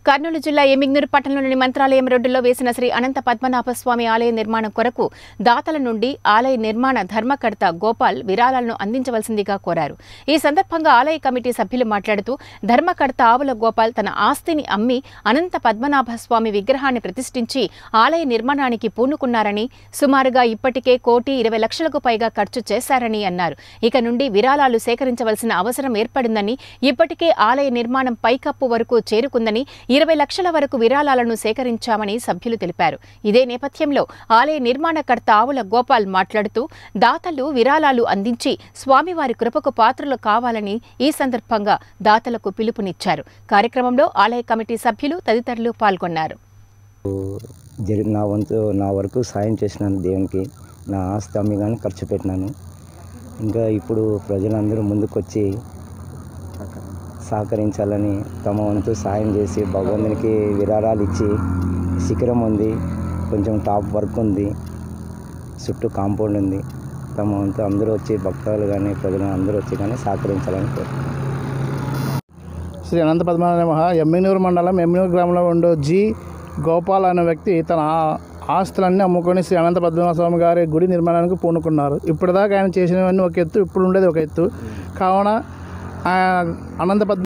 కర్నూలు జిల్లా ఎమిగ్నూరు పట్టణంలోని మంత్రాలయం రోడ్డులో వేసిన శ్రీ అనంత పద్మనాభ స్వామి ఆలయ నిర్మాణం కొరకు దాతల నుండి ఆలయ నిర్మాణ ధర్మకర్త గోపాల్ విరాళాలను అందించవలసిందిగా కోరారు ఈ సందర్భంగా ఆలయ కమిటీ సభ్యులు మాట్లాడుతూ ధర్మకర్త ఆవుల గోపాల్ తన ఆస్తిని అమ్మి అనంత పద్మనాభ స్వామి విగ్రహాన్ని ప్రతిష్ఠించి ఆలయ నిర్మాణానికి పూనుకున్నారని సుమారుగా ఇప్పటికే కోటి ఇరవై లక్షలకు పైగా ఖర్చు చేశారని అన్నారు ఇక నుండి విరాళాలు సేకరించవలసిన అవసరం ఏర్పడిందని ఇప్పటికే ఆలయ నిర్మాణం పైకప్పు వరకు చేరుకుందని ఇరవై లక్షల వరకు విరాళాలను సేకరించామని సభ్యులు తెలిపారు ఇదే నేపథ్యంలో ఆలయ నిర్మాణకర్త ఆవుల గోపాల్ మాట్లాడుతూ దాతలు విరాళాలు అందించి స్వామివారి కృపకు పాత్రలు కావాలని ఈ సందర్భంగా దాతలకు పిలుపునిచ్చారు కార్యక్రమంలో ఆలయ కమిటీ సభ్యులు తదితరులు పాల్గొన్నారు జరి నా వంతు నా వరకు సాయం చేసినాను దేవునికి నా ఆస్తి అమ్మి కానీ ఖర్చు పెట్టినాను ఇంకా ఇప్పుడు ప్రజలందరూ ముందుకొచ్చి సహకరించాలని తమ వంతు సాయం చేసి భగవంతునికి విరాళాలు ఇచ్చి శిఖరం ఉంది కొంచెం టాప్ వర్క్ ఉంది చుట్టూ కాంపౌండ్ ఉంది తమ వంతు అందరూ వచ్చి భక్తులు కానీ ప్రజలు అందరూ వచ్చి కానీ సహకరించాలని కోరుతున్నాను శ్రీ అనంత పద్మనాభ నమః ఎమ్మినూరు మండలం ఎమ్మినూరు గ్రామంలో ఉండే జి గోపాల్ అనే వ్యక్తి తన ఆ- ఆస్తులన్నీ అమ్ముకొని శ్రీ అనంత పద్మనాభ స్వామి గారి గుడి నిర్మాణానికి పూనుకున్నారు ఇప్పటిదాకా ఆయన చేసినవన్నీ ఒక ఎత్తు ఇప్పుడు ఉండేది ఒక ఎత్తు కావున ఆ అనంత పద్మ